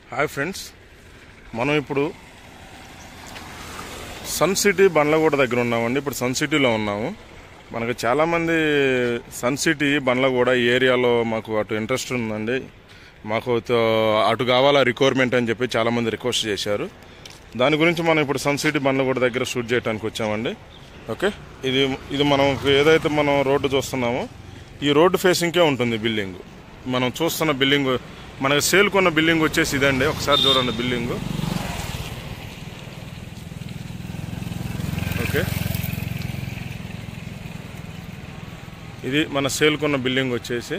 hi friends మనం ఇప్పుడు sun city Bandlaguda దగ్గర ఉన్నామండి ఇప్పుడు సన్ సిటీలో ఉన్నాము మనకు చాలామంది సన్ సిటీ బండ్లగూడ ఈ ఏరియాలో మాకు అటు ఇంట్రెస్ట్ ఉందండి మాకు తో- అటు కావాలా రిక్వైర్మెంట్ అని చెప్పి చాలామంది రిక్వెస్ట్ చేశారు దాని గురించి మనం ఇప్పుడు సన్ సిటీ బండ్లగూడ దగ్గర షూట్ చేయడానికి వచ్చామండి ఓకే ఇది ఇది మనం ఏదైతే మనం రోడ్డు చూస్తున్నామో ఈ రోడ్డు ఫేసింగ్కే ఉంటుంది బిల్డింగ్ మనం చూస్తున్న బిల్డింగ్ మనకు సేల్ కొన్న బిల్డింగ్ వచ్చేసి ఇదండి ఒకసారి చూడండి బిల్డింగ్ ఓకే ఇది మన సేల్ కొన్న బిల్డింగ్ వచ్చేసి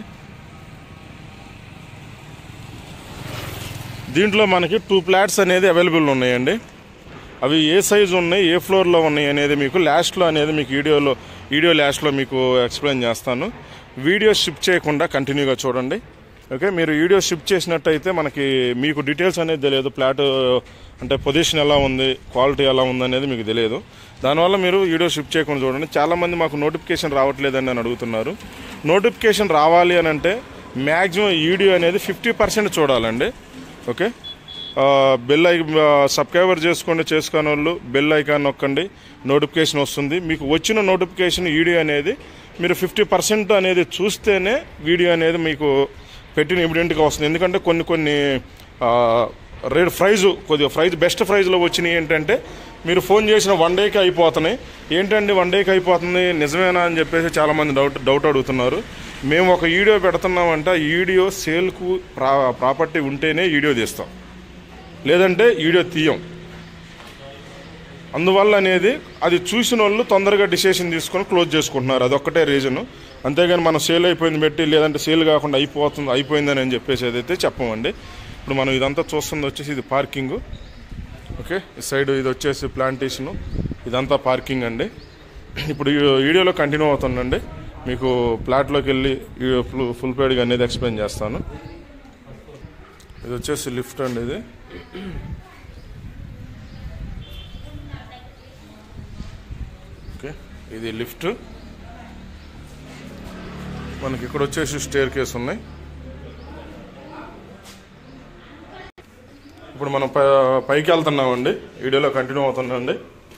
దీంట్లో మనకి టూ ఫ్లాట్స్ అనేది అవైలబుల్ ఉన్నాయండి అవి ఏ సైజు ఉన్నాయి ఏ ఫ్లోర్లో ఉన్నాయి అనేది మీకు లాస్ట్లో అనేది మీకు వీడియోలో వీడియో లాస్ట్లో మీకు ఎక్స్ప్లెయిన్ చేస్తాను వీడియో షిఫ్ట్ చేయకుండా కంటిన్యూగా చూడండి ఓకే మీరు వీడియో షిఫ్ట్ చేసినట్టయితే మనకి మీకు డీటెయిల్స్ అనేది తెలియదు ఫ్లాట్ అంటే పొజిషన్ ఎలా ఉంది క్వాలిటీ ఎలా ఉంది అనేది మీకు తెలియదు దానివల్ల మీరు వీడియో షిఫ్ట్ చేయకుండా చూడండి చాలామంది మాకు నోటిఫికేషన్ రావట్లేదని అని అడుగుతున్నారు నోటిఫికేషన్ రావాలి అని అంటే మ్యాక్సిమం వీడియో అనేది ఫిఫ్టీ పర్సెంట్ చూడాలండి ఓకే ఆ, బెల్ ఐ సబ్స్క్రైబర్ చేసుకోండి చేసుకునే వాళ్ళు బెల్ ఐకాన్ నొక్కండి నోటిఫికేషన్ వస్తుంది మీకు వచ్చిన నోటిఫికేషన్ వీడియో అనేది మీరు ఫిఫ్టీ పర్సెంట్ అనేది చూస్తేనే వీడియో అనేది మీకు పెట్టిన ఇమీడియట్గా వస్తుంది ఎందుకంటే కొన్ని కొన్ని రేట్ ప్రైజ్ కొద్దిగా ప్రైజ్ బెస్ట్ ప్రైజ్లో వచ్చినాయి ఏంటంటే మీరు ఫోన్ చేసిన వన్ డేకి అయిపోతున్నాయి ఏంటండి వన్ డేకి అయిపోతుంది నిజమేనా అని చెప్పేసి చాలామంది డౌట్ డౌట్ అడుగుతున్నారు మేము ఒక వీడియో పెడుతున్నామంటే ఆ వీడియో సేల్కు ప్రా ప్రాపర్టీ ఉంటేనే వీడియో తీస్తాం లేదంటే వీడియో తీయం అందువల్ల అనేది అది చూసిన వాళ్ళు తొందరగా డిసిషన్ తీసుకొని క్లోజ్ చేసుకుంటున్నారు అదొక్కటే రీజన్ అంతేగాని మనం సేల్ అయిపోయింది పెట్టి లేదంటే సేల్ కాకుండా అయిపోతుంది అయిపోయిందని అని చెప్పేసి ఏదైతే చెప్పమండి ఇప్పుడు మనం ఇదంతా చూస్తుంది వచ్చేసి ఇది పార్కింగ్ ఓకే ఈ సైడ్ ఇది వచ్చేసి ప్లాంటేషను ఇదంతా పార్కింగ్ అండి ఇప్పుడు ఈ వీడియోలో కంటిన్యూ అవుతుందండి మీకు ప్లాట్లోకి వెళ్ళి ఈ ఫుల్ ఫుల్ పేడ్గా అనేది ఎక్స్ప్లెయిన్ చేస్తాను ఇది వచ్చేసి లిఫ్ట్ అండి ఇది ఓకే ఇది లిఫ్ట్ మనకి ఇక్కడ వచ్చేసి స్టేర్ కేస్ ఉన్నాయి ఇప్పుడు మనం పై- పైకి వెళ్తున్నామండి వీడియోలో కంటిన్యూ అవుతుందండి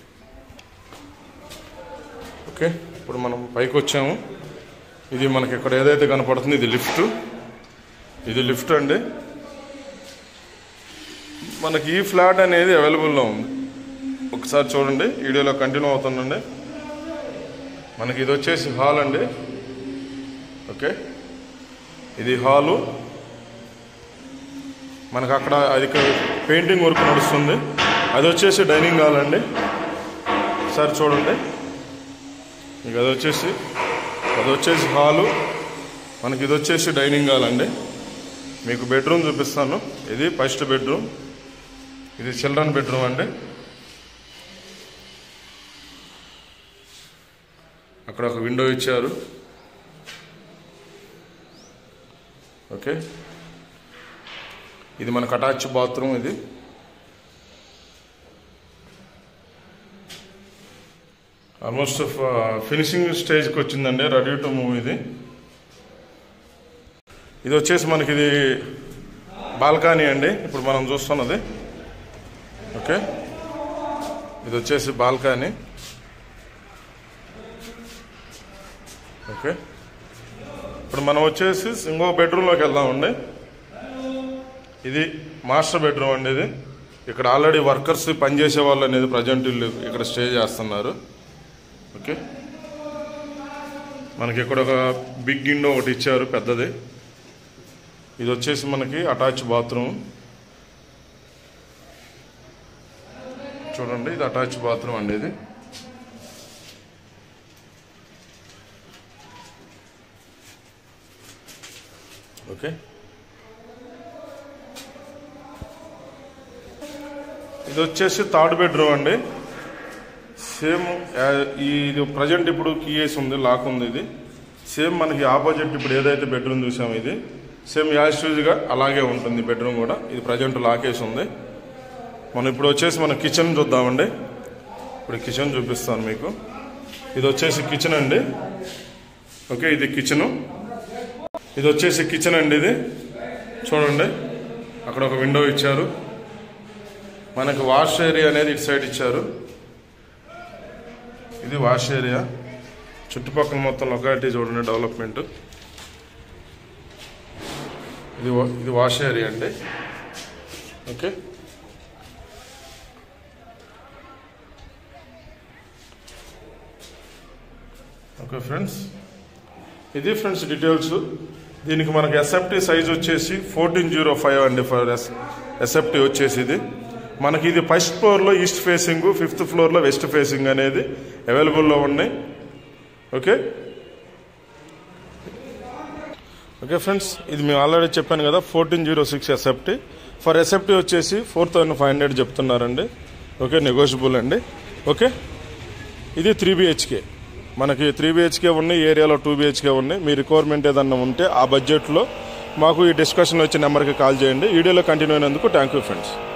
ఓకే ఇప్పుడు మనం పైకి వచ్చాము ఇది మనకి ఇక్కడ ఏదైతే కనపడుతుంది ఇది లిఫ్ట్ ఇది లిఫ్ట్ అండి మనకి ఈ ఫ్లాట్ అనేది అవైలబుల్లో ఉంది ఒకసారి చూడండి వీడియోలో కంటిన్యూ అవుతుందండి మనకి ఇది వచ్చేసి హాల్ అండి ఓకే ఇది హాలు మనకు అక్కడ అది పెయింటింగ్ వర్క్ నడుస్తుంది అది వచ్చేసి డైనింగ్ హాల్ అండి ఒకసారి చూడండి మీకు అది వచ్చేసి అది వచ్చేసి హాలు మనకి ఇది వచ్చేసి డైనింగ్ హాల్ అండి మీకు బెడ్రూమ్ చూపిస్తాను ఇది ఫస్ట్ బెడ్రూమ్ ఇది చిల్డ్రన్ బెడ్రూమ్ అండి అక్కడ ఒక విండో ఇచ్చారు ఓకే ఇది మనకు అటాచ్ బాత్రూమ్ ఇది ఆల్మోస్ట్ ఫినిషింగ్ స్టేజ్కి వచ్చిందండి రెడీ టు మూవ్ ఇది ఇది వచ్చేసి మనకి ఇది బాల్కనీ అండి ఇప్పుడు మనం చూస్తున్నది ఓకే ఇది వచ్చేసి బాల్కనీ ఓకే ఇప్పుడు మనం వచ్చేసి ఇంకో బెడ్రూమ్లోకి వెళ్దామండి ఇది మాస్టర్ బెడ్రూమ్ అండి ఇది ఇక్కడ ఆల్రెడీ వర్కర్స్ పనిచేసే వాళ్ళు అనేది ప్రజెంట్ వీళ్ళు ఇక్కడ స్టే చేస్తున్నారు ఓకే మనకి ఇక్కడ ఒక బిగ్ విండో ఒకటి ఇచ్చారు పెద్దది ఇది వచ్చేసి మనకి అటాచ్ బాత్రూమ్ చూడండి ఇది అటాచ్ బాత్రూమ్ అండి ఇది ఓకే ఇది వచ్చేసి థర్డ్ బెడ్రూమ్ అండి సేమ్ యా- ఈ ఇది ప్రజెంట్ ఇప్పుడు కీయేసి ఉంది లాక్ ఉంది ఇది సేమ్ మనకి ఆపోజిట్ ఇప్పుడు ఏదైతే బెడ్రూమ్ చూసామో ఇది సేమ్ యాజ్గా అలాగే ఉంటుంది బెడ్రూమ్ కూడా ఇది ప్రజెంట్ లాకేసి ఉంది మనం ఇప్పుడు వచ్చేసి మన కిచెన్ చూద్దామండి ఇప్పుడు కిచెన్ చూపిస్తాను మీకు ఇది వచ్చేసి కిచెన్ అండి ఓకే ఇది కిచెను ఇది వచ్చేసి కిచెన్ అండి ఇది చూడండి అక్కడ ఒక విండో ఇచ్చారు మనకి వాష్ ఏరియా అనేది ఇటు సైడ్ ఇచ్చారు ఇది వాష్ ఏరియా చుట్టుపక్కల మొత్తం లొకాలిటీ చూడండి డెవలప్మెంట్ ఇది వా- ఇది వాష్ ఏరియా అండి ఓకే ఓకే ఫ్రెండ్స్ ఇది ఫ్రెండ్స్ డీటెయిల్స్ దీనికి మనకి ఎస్ఎఫ్టీ సైజ్ వచ్చేసి ఫోర్టీన్ జీరో ఫైవ్ అండి ఫర్ ఎస్ ఎస్ఎఫ్టీ వచ్చేసి ఇది మనకి ఇది ఫస్ట్ ఫ్లోర్లో ఈస్ట్ ఫేసింగ్ ఫిఫ్త్ ఫ్లోర్లో వెస్ట్ ఫేసింగ్ అనేది అవైలబుల్లో ఉన్నాయి ఓకే ఓకే ఫ్రెండ్స్ ఇది మేము ఆల్రెడీ చెప్పాను కదా fourteen zero six SFT for SFT వచ్చేసి ఫోర్ థౌజండ్ ఫైవ్ హండ్రెడ్ చెప్తున్నారండి ఓకే నెగోషియబుల్ అండి ఓకే ఇది త్రీ బిహెచ్కే మనకి త్రీ బిహెచ్కే ఉన్నాయి ఏరియాలో టూ బిహెచ్కే ఉన్నాయి మీ రిక్వైర్మెంట్ ఏదన్నా ఉంటే ఆ బడ్జెట్లో మాకు ఈ డిస్కషన్ వచ్చే నెంబర్కి కాల్ చేయండి వీడియోలో కంటిన్యూ అయినందుకు థ్యాంక్ యూ ఫ్రెండ్స్